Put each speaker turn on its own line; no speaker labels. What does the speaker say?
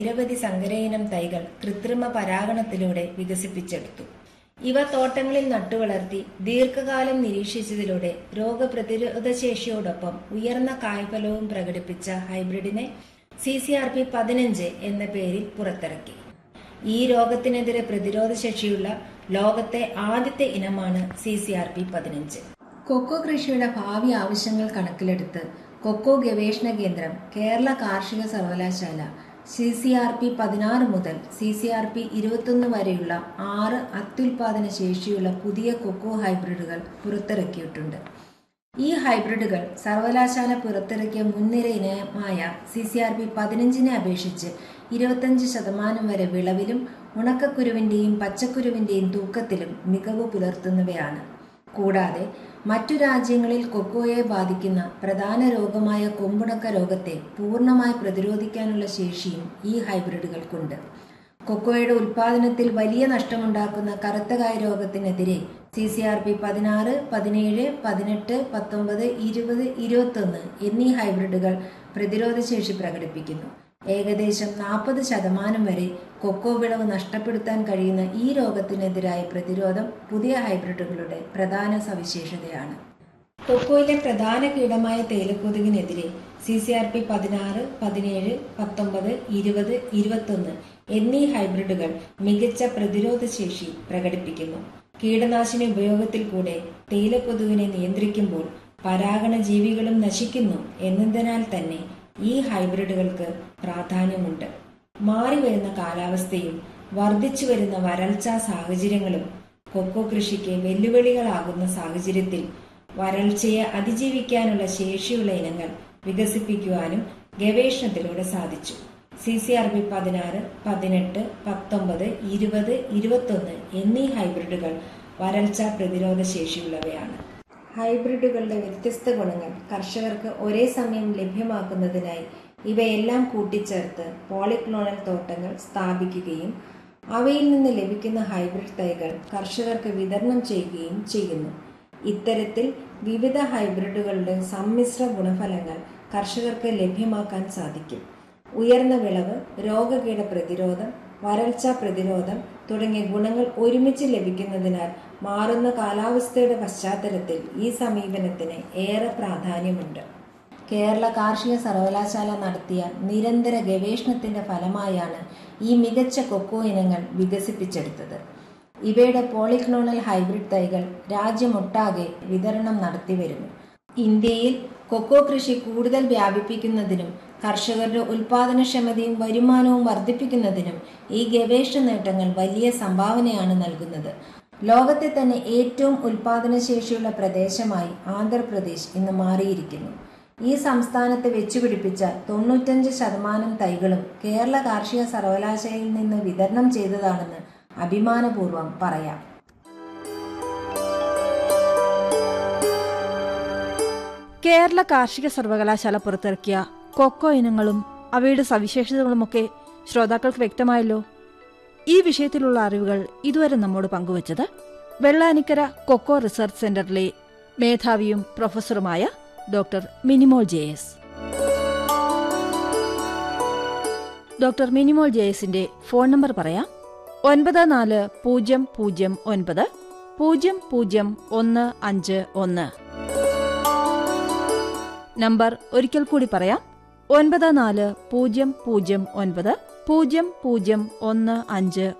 നിരവധി സങ്കരയിനം തൈകൾ കൃത്രിമ പരാഗണത്തിലൂടെ വികസിപ്പിച്ചെടുത്തു ഇവ തോട്ടങ്ങളിൽ നട്ടുവളർത്തി ദീർഘകാലം നിരീക്ഷിച്ചതിലൂടെ രോഗപ്രതിരോധശേഷിയോടൊപ്പം ഉയർന്ന കായ്ഫലവും പ്രകടിപ്പിച്ച ഹൈബ്രിഡിനെ സി സി ആർ പി പതിനഞ്ച് എന്ന പേരിൽ പുറത്തിറക്കി ഈ രോഗത്തിനെതിരെ പ്രതിരോധശേഷിയുള്ള ലോകത്തെ ആദ്യത്തെ ഇനമാണ് സി സി ആർ പി പതിനഞ്ച് കൊക്കോ കൃഷിയുടെ ഭാവി ആവശ്യങ്ങൾ കണക്കിലെടുത്ത് കൊക്കോ ഗവേഷണ കേന്ദ്രം കേരള കാർഷിക സർവകലാശാല സി സി ആർ പി പതിനാറ് മുതൽ സി സി ആർ പി ഇരുപത്തൊന്ന് വരെയുള്ള ആറ് അത്യുൽപാദന ശേഷിയുള്ള പുതിയ കൊക്കോ ഹൈബ്രിഡുകൾ പുറത്തിറക്കിയിട്ടുണ്ട് ഈ ഹൈബ്രിഡുകൾ സർവകലാശാല പുറത്തിറക്കിയ മുൻനിര ഇനമായ സി സി ആർ പി പതിനഞ്ചിനെ അപേക്ഷിച്ച് ഇരുപത്തഞ്ച് ശതമാനം വരെ വിളവിലും ഉണക്കക്കുരുവിന്റെയും പച്ചക്കുരുവിന്റെയും തൂക്കത്തിലും മികവ് പുലർത്തുന്നവയാണ് കൂടാതെ മറ്റു രാജ്യങ്ങളിൽ കൊക്കോയെ ബാധിക്കുന്ന പ്രധാന രോഗമായ കൊമ്പുണക്ക രോഗത്തെ പൂർണ്ണമായി പ്രതിരോധിക്കാനുള്ള ശേഷിയും ഈ ഹൈബ്രിഡുകൾക്കുണ്ട് കൊക്കോയുടെ ഉൽപാദനത്തിൽ വലിയ നഷ്ടമുണ്ടാക്കുന്ന കറുത്തകായ രോഗത്തിനെതിരെ സി സി ആർ പി പതിനാറ് പതിനേഴ് പതിനെട്ട് പത്തൊമ്പത് ഇരുപത് ഇരുപത്തൊന്ന് എന്നീ ഹൈബ്രിഡുകൾ പ്രതിരോധശേഷി പ്രകടിപ്പിക്കുന്നു ഏകദേശം നാൽപ്പത് ശതമാനം വരെ കൊക്കോ വിളവ് നഷ്ടപ്പെടുത്താൻ കഴിയുന്ന ഈ രോഗത്തിനെതിരായ പ്രതിരോധം പുതിയ ഹൈബ്രിഡുകളുടെ പ്രധാന സവിശേഷതയാണ് കൊക്കോയിലെ പ്രധാന കീടമായ തേയിലക്കൊതുകിനെതിരെ സി സി ആർ പി പതിനാറ് പതിനേഴ് പത്തൊമ്പത് ഇരുപത് ഇരുപത്തൊന്ന് എന്നീ ഹൈബ്രിഡുകൾ മികച്ച പ്രതിരോധ ശേഷി പ്രകടിപ്പിക്കുന്നു കീടനാശിനി ഉപയോഗത്തിൽ കൂടെ തേയിലക്കൊതുകിനെ നിയന്ത്രിക്കുമ്പോൾ പരാഗണ ജീവികളും നശിക്കുന്നു എന്നതിനാൽ തന്നെ ഈ ഹൈബ്രിഡുകൾക്ക് പ്രാധാന്യമുണ്ട് മാറിവരുന്ന കാലാവസ്ഥയും വർദ്ധിച്ചു വരുന്ന വരൾച്ചാ സാഹചര്യങ്ങളും കൊക്കോ കൃഷിക്ക് വെല്ലുവിളികളാകുന്ന സാഹചര്യത്തിൽ വരൾച്ചയെ അതിജീവിക്കാനുള്ള ശേഷിയുള്ള ഇനങ്ങൾ വികസിപ്പിക്കുവാനും ഗവേഷണത്തിലൂടെ സാധിച്ചു സി സി ആർ ബി പതിനാറ് പതിനെട്ട് പത്തൊമ്പത് ഇരുപത് ഇരുപത്തൊന്ന് എന്നീ ഹൈബ്രിഡുകൾ വരൾച്ചാ പ്രതിരോധ ശേഷിയുള്ളവയാണ് ഹൈബ്രിഡുകളുടെ വ്യത്യസ്ത ഗുണങ്ങൾ കർഷകർക്ക് ഒരേ സമയം ലഭ്യമാക്കുന്നതിനായി ഇവയെല്ലാം കൂട്ടിച്ചേർത്ത് പോളിക്ലോണൽ തോട്ടങ്ങൾ സ്ഥാപിക്കുകയും അവയിൽ നിന്ന് ലഭിക്കുന്ന ഹൈബ്രിഡ് തൈകൾ കർഷകർക്ക് വിതരണം ചെയ്യുകയും ചെയ്യുന്നു ഇത്തരത്തിൽ വിവിധ ഹൈബ്രിഡുകളുടെ സമ്മിശ്ര ഗുണഫലങ്ങൾ കർഷകർക്ക് ലഭ്യമാക്കാൻ സാധിക്കും ഉയർന്ന വിളവ് രോഗകീട പ്രതിരോധം വരൾച്ചാ പ്രതിരോധം തുടങ്ങിയ ഗുണങ്ങൾ ഒരുമിച്ച് ലഭിക്കുന്നതിനാൽ മാറുന്ന കാലാവസ്ഥയുടെ പശ്ചാത്തലത്തിൽ ഈ സമീപനത്തിന് ഏറെ പ്രാധാന്യമുണ്ട് കേരള കാർഷിക സർവകലാശാല നടത്തിയ നിരന്തര ഗവേഷണത്തിന്റെ ഫലമായാണ് ഈ മികച്ച കൊക്കോ ഇനങ്ങൾ വികസിപ്പിച്ചെടുത്തത് ഇവയുടെ പോളിക്ലോണൽ ഹൈബ്രിഡ് തൈകൾ രാജ്യമൊട്ടാകെ വിതരണം നടത്തിവരുന്നു ഇന്ത്യയിൽ കൊക്കോ കൃഷി കൂടുതൽ വ്യാപിപ്പിക്കുന്നതിനും കർഷകരുടെ ഉൽപാദനക്ഷമതയും വരുമാനവും വർദ്ധിപ്പിക്കുന്നതിനും ഈ ഗവേഷണ നേട്ടങ്ങൾ വലിയ സംഭാവനയാണ് നൽകുന്നത് ലോകത്തെ തന്നെ ഏറ്റവും ഉൽപാദനശേഷിയുള്ള പ്രദേശമായി ആന്ധ്രാപ്രദേശ് ഇന്ന് മാറിയിരിക്കുന്നു ഈ സംസ്ഥാനത്ത് വെച്ചുപിടിപ്പിച്ച തൊണ്ണൂറ്റഞ്ച് ശതമാനം തൈകളും കേരള കാർഷിക സർവകലാശാലയിൽ നിന്ന് വിതരണം ചെയ്തതാണെന്ന് അഭിമാനപൂർവ്വം പറയാം
കേരള കാർഷിക സർവകലാശാല പുറത്തിറക്കിയ കൊക്കോ ഇനങ്ങളും അവയുടെ സവിശേഷതകളുമൊക്കെ ശ്രോതാക്കൾക്ക് വ്യക്തമായല്ലോ ഈ വിഷയത്തിലുള്ള അറിവുകൾ ഇതുവരെ നമ്മോട് പങ്കുവച്ചത് വെള്ളാനിക്കര കൊക്കോ റിസർച്ച് സെന്ററിലെ മേധാവിയും പ്രൊഫസറുമായ doctor Minimol J S doctor Minimol J എസിന്റെ ഫോൺ നമ്പർ പറയാം ഒൻപത് നാല് പൂജ്യം പൂജ്യം ഒൻപത് പൂജ്യം പൂജ്യം ഒന്ന് അഞ്ച് ഒന്ന് നമ്പർ ഒരിക്കൽ കൂടി പറയാം ഒൻപത് നാല് പൂജ്യം പൂജ്യം ഒൻപത് പൂജ്യം പൂജ്യം ഒന്ന് അഞ്ച്